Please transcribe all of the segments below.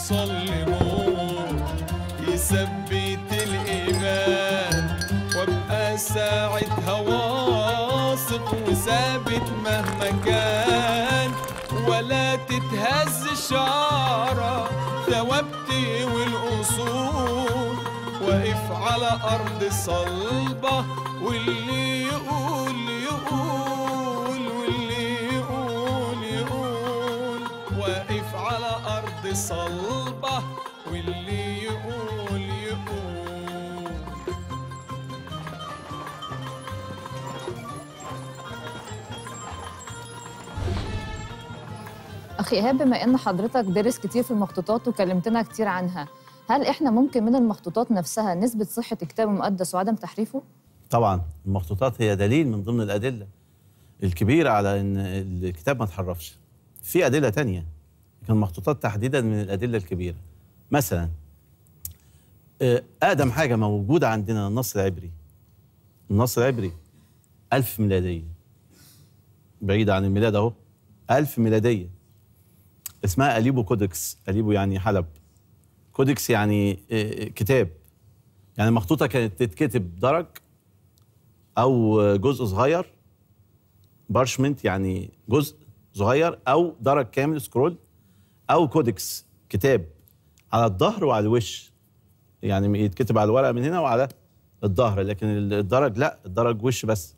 يصلبون يثبت الإيمان وابقى ساعتها واثق وثابت مهما كان ولا تتهز الشعارة ثوابتي والأصول واقف على أرض صلبة واللي يقول يقول واللي يقول يقول واقف على أرض صلبة واللي يقول يقول اخي ايهاب بما ان حضرتك دارس كتير في المخطوطات وكلمتنا كتير عنها هل احنا ممكن من المخطوطات نفسها نثبت صحه الكتاب المقدس وعدم تحريفه طبعا المخطوطات هي دليل من ضمن الادله الكبيره على ان الكتاب ما اتحرفش في ادله تانية لكن المخطوطات تحديدا من الادله الكبيره مثلا آه، اقدم حاجه موجوده عندنا النص العبري النص العبري ألف ميلاديه بعيد عن الميلاد اهو ألف ميلاديه اسمها أليبو كودكس أليبو يعني حلب كودكس يعني آه، كتاب يعني المخطوطه كانت تتكتب درج او جزء صغير بارشمنت يعني جزء صغير او درج كامل سكرول او كودكس كتاب على الظهر وعلى الوش يعني يتكتب على الورقه من هنا وعلى الظهر لكن الدرج لا الدرج وش بس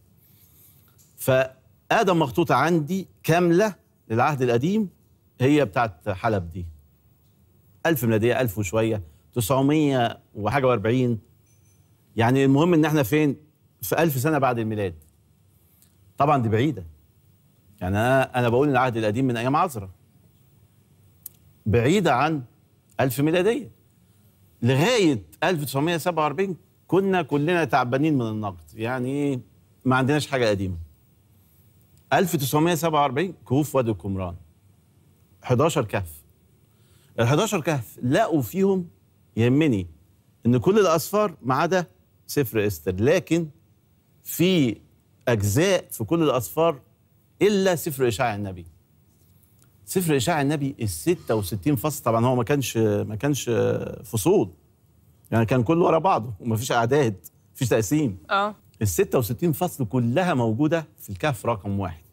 فادم مخطوطه عندي كامله للعهد القديم هي بتاعت حلب دي 1000 ميلاديه 1000 وشويه 900 وحاجه و40 يعني المهم ان احنا فين في 1000 سنه بعد الميلاد طبعا دي بعيده يعني انا انا بقول العهد القديم من ايام عزرا بعيده عن 1000 ميلاديه لغايه 1947 كنا كلنا تعبانين من النقد يعني ما عندناش حاجه قديمه 1947 كهوف وادي القمران 11 كهف ال 11 كهف لقوا فيهم يهمني ان كل الاسفار ما عدا سفر استر لكن في اجزاء في كل الاسفار الا سفر اشعياء النبي سفر اشعياء النبي ال 66 فصل طبعا هو ما كانش ما كانش فصول يعني كان كله ورا بعضه ومفيش اعداد مفيش تقسيم اه ال 66 فصل كلها موجوده في الكهف رقم واحد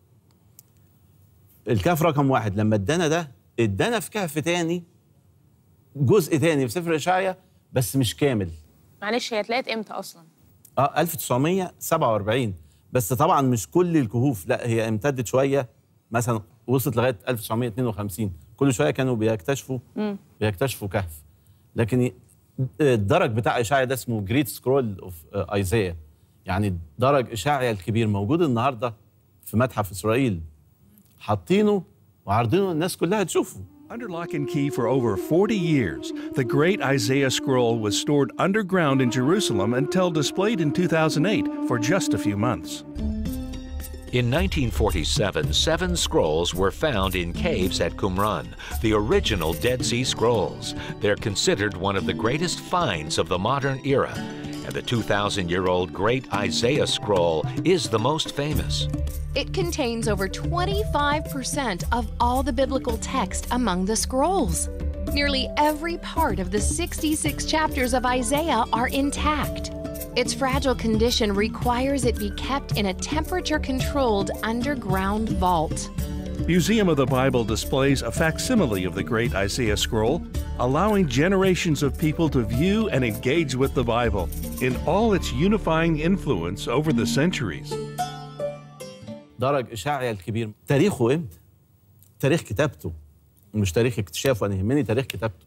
الكهف رقم واحد لما ادانا ده ادانا في كهف تاني جزء تاني في سفر اشعياء بس مش كامل معلش هي اتلقت امتى اصلا اه 1947 بس طبعا مش كل الكهوف لا هي امتدت شويه مثلا وصلت لغايه 1952 كل شويه كانوا بيكتشفوا مم. بيكتشفوا كهف لكن الدرج بتاع اشعيا ده اسمه جريت سكرول اوف ايزايا يعني درج اشعيا الكبير موجود النهارده في متحف اسرائيل حاطينه وعارضينه الناس كلها تشوفه Under lock and key for over 40 years, the great Isaiah scroll was stored underground in Jerusalem until displayed in 2008 for just a few months. In 1947, seven scrolls were found in caves at Qumran, the original Dead Sea Scrolls. They're considered one of the greatest finds of the modern era, and the 2,000 year old Great Isaiah Scroll is the most famous. It contains over 25% of all the biblical text among the scrolls. Nearly every part of the 66 chapters of Isaiah are intact. Its fragile condition requires it be kept in a temperature controlled underground vault. Museum of the Bible displays a facsimile of the great Isaiah scroll, allowing generations of people to view and engage with the Bible in all its unifying influence over the centuries. درج اشعيا الكبير تاريخه امتى؟ تاريخ كتابته مش تاريخ اكتشافه انا يهمني تاريخ كتابته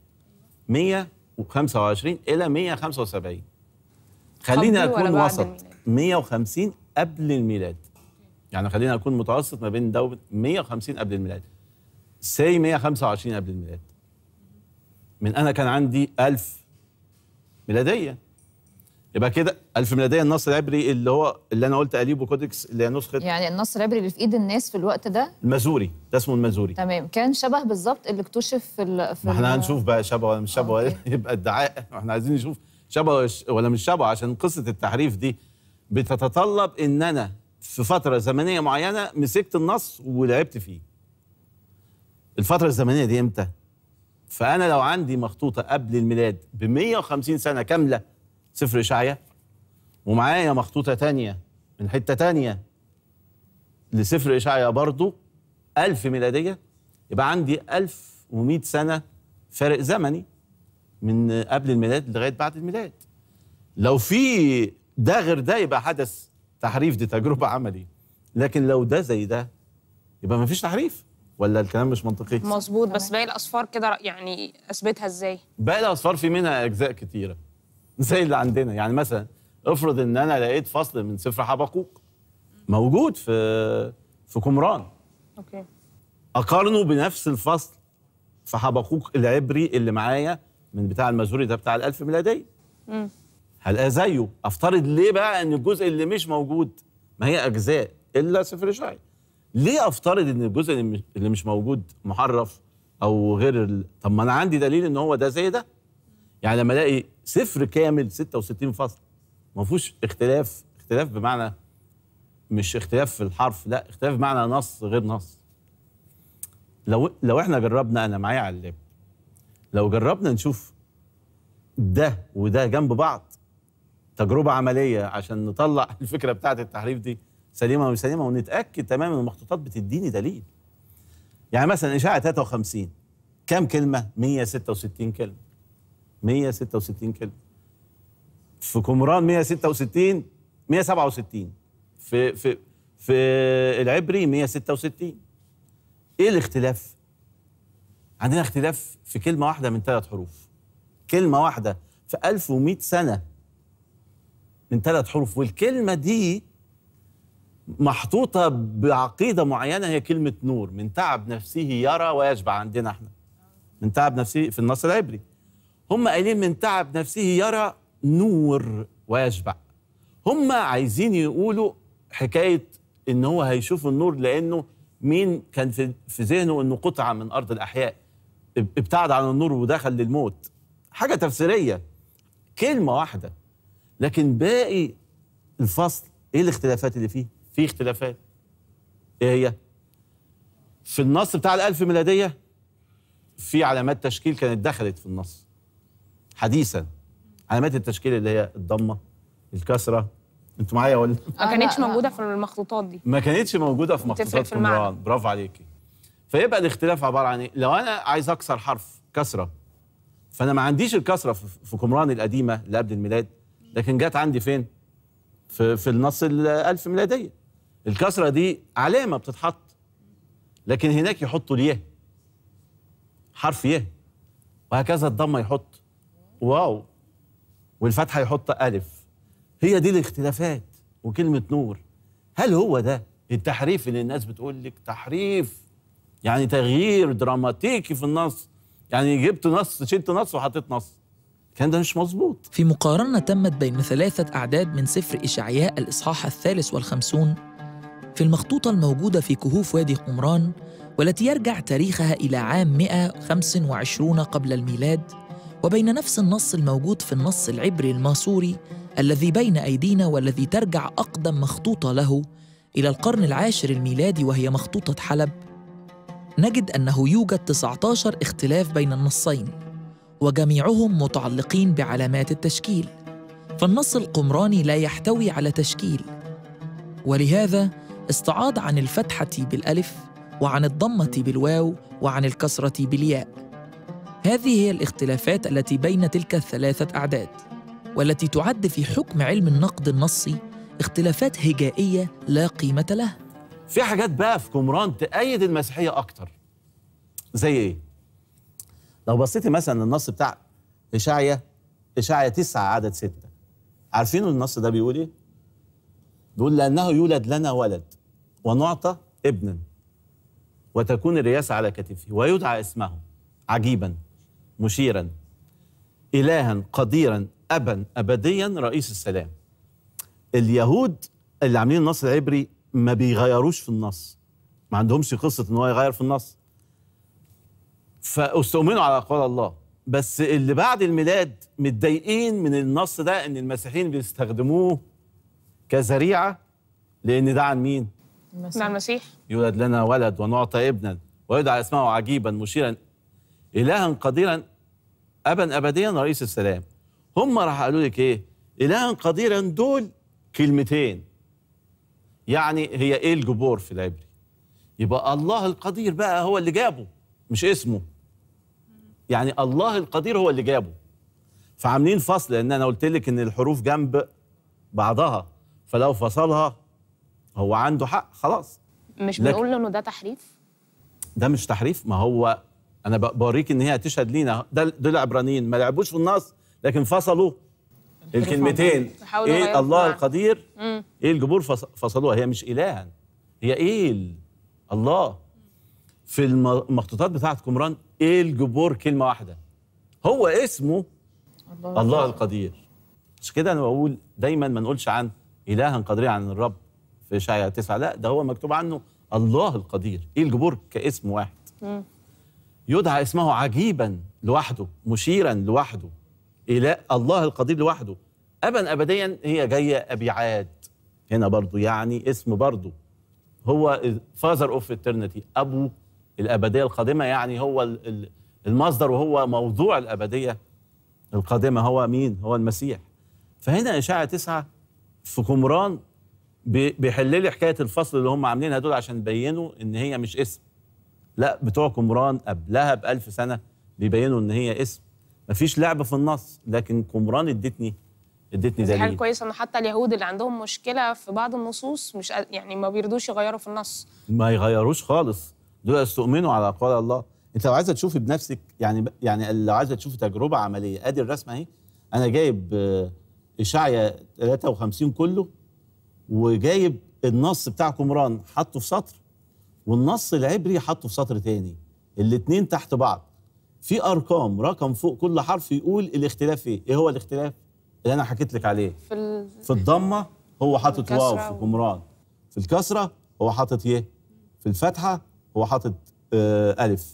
125 الى 175 خليني قبل ولا اكون بعد وسط الميلاد؟ 150 قبل الميلاد يعني خليني اكون متوسط ما بين ده وبين 150 قبل الميلاد سي 125 قبل الميلاد من انا كان عندي 1000 ميلاديه يبقى كده 1000 ميلاديه النص العبري اللي هو اللي انا قلت اليبو كودكس اللي هي نسخه يعني النص العبري اللي في ايد الناس في الوقت ده المازوري ده اسمه المازوري تمام كان شبه بالظبط اللي اكتشف في ال... في ما احنا ال- هنشوف بقى شبه ولا مش شبه ولا أوكي. يبقى ادعاء احنا عايزين نشوف شبه وش- ولا مش شبه عشان قصه التحريف دي بتتطلب ان انا في فتره زمنيه معينه مسكت النص ولعبت فيه الفتره الزمنيه دي امتى فانا لو عندي مخطوطه قبل الميلاد ب 150 سنه كامله سفر اشعياء ومعايا مخطوطه تانية من حته تانية لسفر اشعياء برضو 1000 ميلاديه يبقى عندي 1100 سنه فارق زمني من قبل الميلاد لغايه بعد الميلاد لو في ده غير ده يبقى حدث تحريف دي تجربه عملي لكن لو ده زي ده يبقى ما فيش تحريف ولا الكلام مش منطقي مظبوط بس باقي الاصفار كده يعني اثبتها ازاي باقي الاصفار في منها اجزاء كتيره زي اللي عندنا يعني مثلا افرض ان انا لقيت فصل من سفر حبقوق موجود في في قمران اوكي اقارنه بنفس الفصل في حبقوق العبري اللي معايا من بتاع المزوري ده بتاع الألف ميلادية هلاقيه زيه افترض ليه بقى ان الجزء اللي مش موجود ما هي اجزاء الا سفر اشعياء ليه افترض ان الجزء اللي مش- اللي مش موجود محرف او غير ال... طب ما انا عندي دليل ان هو ده زي ده يعني لما الاقي سفر كامل 66 فصل ما فيهوش اختلاف اختلاف بمعنى مش اختلاف في الحرف لا اختلاف بمعنى نص غير نص لو لو احنا جربنا انا معايا على اللاب لو جربنا نشوف ده وده جنب بعض تجربه عمليه عشان نطلع الفكره بتاعت التحريف دي سليمه ومش سليمه ونتاكد تماما ان المخطوطات بتديني دليل يعني مثلا اشاعه 53 كام كلمه 166 كلمه 166 كلمه في قمران 166 167 في في في العبري 166 ايه الاختلاف عندنا اختلاف في كلمه واحده من ثلاث حروف كلمه واحده في 1100 سنه من ثلاث حروف والكلمه دي محطوطه بعقيده معينه هي كلمه نور من تعب نفسه يرى ويشبع عندنا احنا من تعب نفسه في النص العبري هم قايلين من تعب نفسه يرى نور ويشبع هم عايزين يقولوا حكايه ان هو هيشوف النور لانه مين كان في في ذهنه انه قطعه من ارض الاحياء اب- ابتعد عن النور ودخل للموت حاجه تفسيريه كلمه واحده لكن باقي الفصل ايه الاختلافات اللي فيه في اختلافات ايه هي في النص بتاع الألف ميلادية في علامات تشكيل كانت دخلت في النص حديثا علامات التشكيل اللي هي الضمة الكسرة انتوا معايا ولا ما آه، كانتش لا، لا. موجوده في المخطوطات دي ما كانتش موجودة في تفرق مخطوطات في المعنى. قمران برافو عليكي فيبقى الاختلاف عبارة عن ايه لو انا عايز اكسر حرف كسرة فانا ما عنديش الكسرة في في قمران القديمة اللي قبل الميلاد لكن جت عندي فين في في النص الألف ميلادية الكسرة دي علامة بتتحط لكن هناك يحطوا اليه حرف يه وهكذا الضمة يحط واو والفتحة يحط ألف هي دي الاختلافات وكلمة نور هل هو ده التحريف اللي الناس بتقول لك تحريف يعني تغيير دراماتيكي في النص يعني جبت نص شلت نص وحطيت نص كان ده مش مظبوط في مقارنة تمت بين ثلاثة أعداد من سفر إشعياء الإصحاح الثالث والخمسون في المخطوطة الموجودة في كهوف وادي قمران والتي يرجع تاريخها إلى عام 125 قبل الميلاد وبين نفس النص الموجود في النص العبري الماسوري الذي بين أيدينا والذي ترجع أقدم مخطوطة له إلى القرن العاشر الميلادي وهي مخطوطة حلب نجد أنه يوجد 19 اختلاف بين النصين وجميعهم متعلقين بعلامات التشكيل فالنص القمراني لا يحتوي على تشكيل ولهذا استعاض عن الفتحة بالألف وعن الضمة بالواو وعن الكسرة بالياء هذه هي الاختلافات التي بين تلك الثلاثة أعداد والتي تعد في حكم علم النقد النصي اختلافات هجائية لا قيمة لها في حاجات بقى في قمران تأيد المسيحية أكتر زي إيه؟ لو بصيتي مثلا النص بتاع إشعيا إشعيا تسعة عدد ستة عارفين النص ده بيقول إيه؟ بيقول لأنه يولد لنا ولد ونعطى ابنا وتكون الرياسة على كتفه ويدعى اسمه عجيبا مشيرا إلها قديرا أبا أبديا رئيس السلام اليهود اللي عاملين النص العبري ما بيغيروش في النص ما عندهمش قصة ان هو يغير في النص فاستؤمنوا على اقوال الله بس اللي بعد الميلاد متضايقين من النص ده ان المسيحيين بيستخدموه كذريعة لان ده عن مين مع المسيح يولد لنا ولد ونعطى ابنا ويدعى اسمه عجيبا مشيرا الها قديرا ابا ابديا رئيس السلام هم راح قالوا لك ايه الها قديرا دول كلمتين يعني هي ايه الجبور في العبري يبقى الله القدير بقى هو اللي جابه مش اسمه يعني الله القدير هو اللي جابه فعاملين فصل لان انا قلت لك ان الحروف جنب بعضها فلو فصلها هو عنده حق خلاص مش لكن- بنقول انه ده تحريف ده مش تحريف ما هو انا ب- بوريك ان هي هتشهد لينا ده دول عبرانيين ما لعبوش في النص لكن فصلوا الكلمتين حاولوا ايه يغيروا الله المعنى. القدير مم. ايه الجبور فص- فصلوها هي مش الها هي ايه ال- الله في الم- المخطوطات بتاعت قمران ايه الجبور كلمه واحده هو اسمه الله, الله القدير مش كده انا بقول دايما ما نقولش عن الها قدير عن الرب في اشعياء تسعة لا ده هو مكتوب عنه الله القدير ايه الجبور كاسم واحد مم. يدعى اسمه عجيبا لوحده مشيرا لوحده إله الله القدير لوحده أبا أبديا هي جاية أبيعاد هنا برضو يعني اسم برضو هو فازر اوف eternity أبو الأبدية القادمة يعني هو ال- ال- المصدر وهو موضوع الأبدية القادمة هو مين؟ هو المسيح فهنا إشاعة تسعة في قمران بي- بيحل لي حكاية الفصل اللي هم عاملينها دول عشان يبينوا إن هي مش اسم لا بتوع قمران قبلها بألف سنة بيبينوا إن هي اسم مفيش لعب في النص لكن قمران ادتني ادتني دي حاجه دليل كويسه ان حتى اليهود اللي عندهم مشكله في بعض النصوص مش قا- يعني ما بيرضوش يغيروا في النص ما يغيروش خالص دول يستؤمنوا على اقوال الله انت لو عايزه تشوفي بنفسك يعني يعني لو عايزه تشوفي تجربه عمليه ادي الرسمه اهي انا جايب آه، اشعيا 53 كله وجايب النص بتاع قمران حاطه في سطر والنص العبري حاطه في سطر تاني الاتنين تحت بعض في ارقام رقم فوق كل حرف يقول الاختلاف ايه ايه هو الاختلاف اللي انا حكيت لك عليه في ال... في الضمه هو حاطط واو الكسرة في و- قمران في الكسره هو حاطط يه في الفتحه هو حاطط آه الف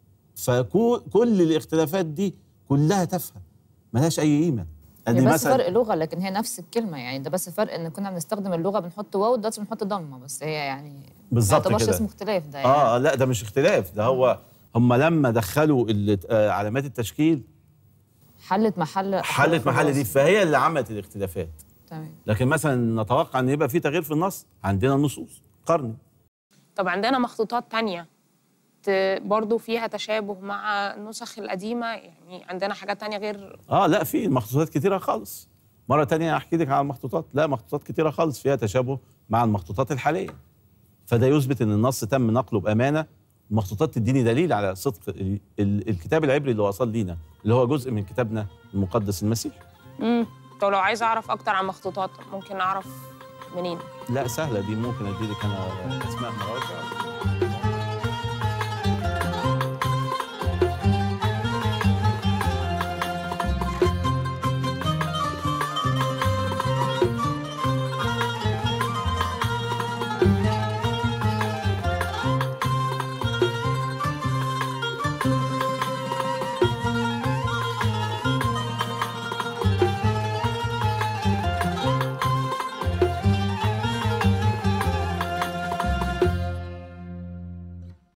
فكل الاختلافات دي كلها تافهه ملهاش اي قيمه هي بس فرق لغه لكن هي نفس الكلمه يعني ده بس فرق ان كنا بنستخدم اللغه بنحط واو دلوقتي بنحط ضمه بس هي يعني ما بالظبط يعتبرش كده. اسمه اختلاف ده يعني اه لا ده مش اختلاف ده هو هم لما دخلوا ال- آه، علامات التشكيل حلت محل حلت محل دي فهي اللي عملت الاختلافات تمام لكن مثلا نتوقع ان يبقى في تغيير في النص عندنا نصوص قرن طب عندنا مخطوطات تانية ت- برضو فيها تشابه مع النسخ القديمة يعني عندنا حاجات تانية غير اه لا في مخطوطات كتيره خالص مره تانية احكي لك عن المخطوطات لا مخطوطات كتيره خالص فيها تشابه مع المخطوطات الحاليه فده يثبت ان النص تم نقله بامانه المخطوطات تديني دليل على صدق ال- ال- الكتاب العبري اللي وصل لينا اللي هو جزء من كتابنا المقدس المسيح مم. طب لو عايزة أعرف أكتر عن مخطوطات ممكن أعرف منين؟ لا سهله دي ممكن ادي لك انا اسماء مراجع